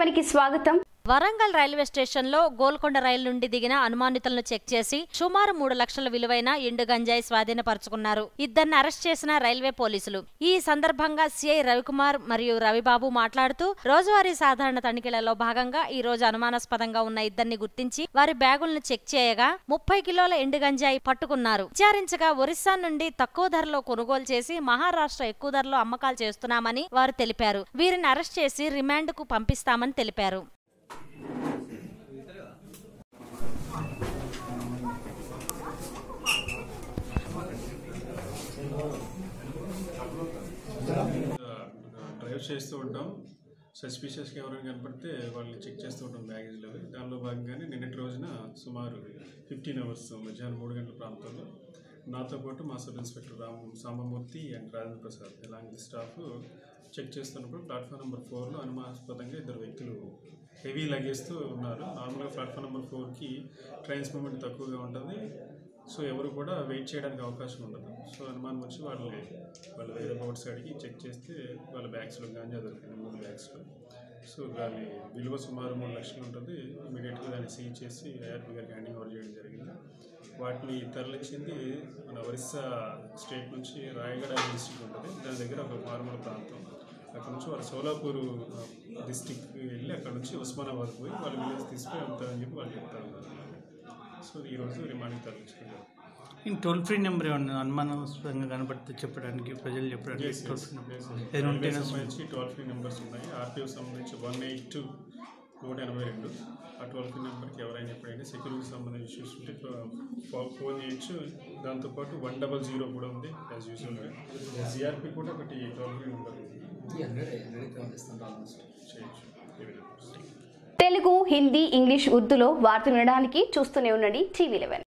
లెవెన్కి స్వాగతం వరంగల్ రైల్వే స్టేషన్లో గోల్కొండ రైలు నుండి దిగిన అనుమానితులను చెక్ చేసి సుమారు మూడు లక్షల విలువైన ఎండు గంజాయి స్వాధీనపరుచుకున్నారు ఇద్దరిని అరెస్ట్ చేసిన రైల్వే పోలీసులు ఈ సందర్భంగా సిఐ రవికుమార్ మరియు రవిబాబు మాట్లాడుతూ రోజువారీ సాధారణ తనిఖీలలో భాగంగా ఈ రోజు అనుమానాస్పదంగా ఉన్న ఇద్దరిని గుర్తించి వారి బ్యాగులను చెక్ చేయగా ముప్పై కిలోల ఎండు గంజాయి పట్టుకున్నారు విచారించగా ఒరిస్సా నుండి తక్కువ ధరలో కొనుగోలు చేసి మహారాష్ట్ర ఎక్కువ ధరలో అమ్మకాలు చేస్తున్నామని వారు తెలిపారు వీరిని అరెస్ట్ చేసి రిమాండ్ కు పంపిస్తామని తెలిపారు డ్రైవ్ చేస్తూ ఉంటాం సస్పిషియస్గా ఎవరైనా కనపడితే వాళ్ళని చెక్ చేస్తూ ఉంటాం బ్యాగేజ్లో దానిలో భాగంగానే నిన్నటి రోజున సుమారు ఫిఫ్టీన్ అవర్స్ మధ్యాహ్నం మూడు గంటల ప్రాంతంలో నాతో పాటు మా sub inspector Ram Sambamurthy and Rajendra Prasad ఇలాంటి స్టాఫ్ చెక్ చేస్తున్నప్పుడు ప్లాట్ఫామ్ నెంబర్ ఫోర్లో అనుమానాస్పదంగా ఇద్దరు వ్యక్తులు హెవీ లగేజ్తో ఉన్నారు నార్మల్గా ప్లాట్ఫామ్ నెంబర్ ఫోర్కి ట్రైన్స్ మూమెంట్ తక్కువగా ఉంటుంది సో ఎవరు కూడా వెయిట్ చేయడానికి అవకాశం ఉండదు సో అనుమానం వచ్చి వాళ్ళని వాళ్ళ వేరే బోర్డ్స్ అడిగి చెక్ చేస్తే వాళ్ళ బ్యాగ్స్లో గాంజా దొరికింది మూడు బ్యాగ్స్లో సో దాని విలువ సుమారు మూడు లక్షలు ఉంటుంది ఇమీడియట్గా దాన్ని సీజ్ చేసి ఐఆర్పీ గారికి హ్యాండింగ్ ఓవర్ చేయడం జరిగింది వాటిని తరలించింది మన ఒరిస్సా స్టేట్ నుంచి రాయగడ డిస్టిక్ ఉంటుంది దాని దగ్గర ఒక మారుమూల ప్రాంతం అక్కడ నుంచి వాళ్ళు సోలాపూర్ డిస్టిక్ వెళ్ళి అక్కడ నుంచి ఉస్మానాబాద్ పోయి వాళ్ళు విలేజ్ తీసుకుని వెళ్తారని చెప్పి వాళ్ళు చెప్తారు సో ఈరోజు రిమాండ్కి తరలించుకున్నారు ఈ టోల్ ఫ్రీ నెంబర్ ఏమన్నా అనుమానాస్పదంగా కనబడితే చెప్పడానికి ప్రజలు చెప్పడానికి టోల్ ఫ్రీ నెంబర్ ఏదైనా రైల్వే ఉంటేనే సంబంధించి టోల్ ఫ్రీ నెంబర్స్ ఉన్నాయి ఆర్టీఓ సంబంధించి వన్ ఎయిట్ టూ నూట ఎనభై రెండు ఆ టోల్ ఫ్రీ నెంబర్కి ఎవరైనా ఎప్పుడైనా సెక్యూరిటీ సంబంధించి ఇష్యూస్ ఉంటే ఫో- ఫోన్ చేయొచ్చు దాంతోపాటు వన్ డబల్ జీరో కూడా ఉంది యాజ్ యూజువల్గా సిఆర్పి కూడా ఒకటి టోల్ ఫ్రీ నెంబర్ ఉంది చేయొచ్చు ఈ విధంగా తెలుగు హిందీ ఇంగ్లీష్ ఉర్దూలో వార్తలు వినడానికి చూస్తూనే ఉండండి టీవీ లెవెన్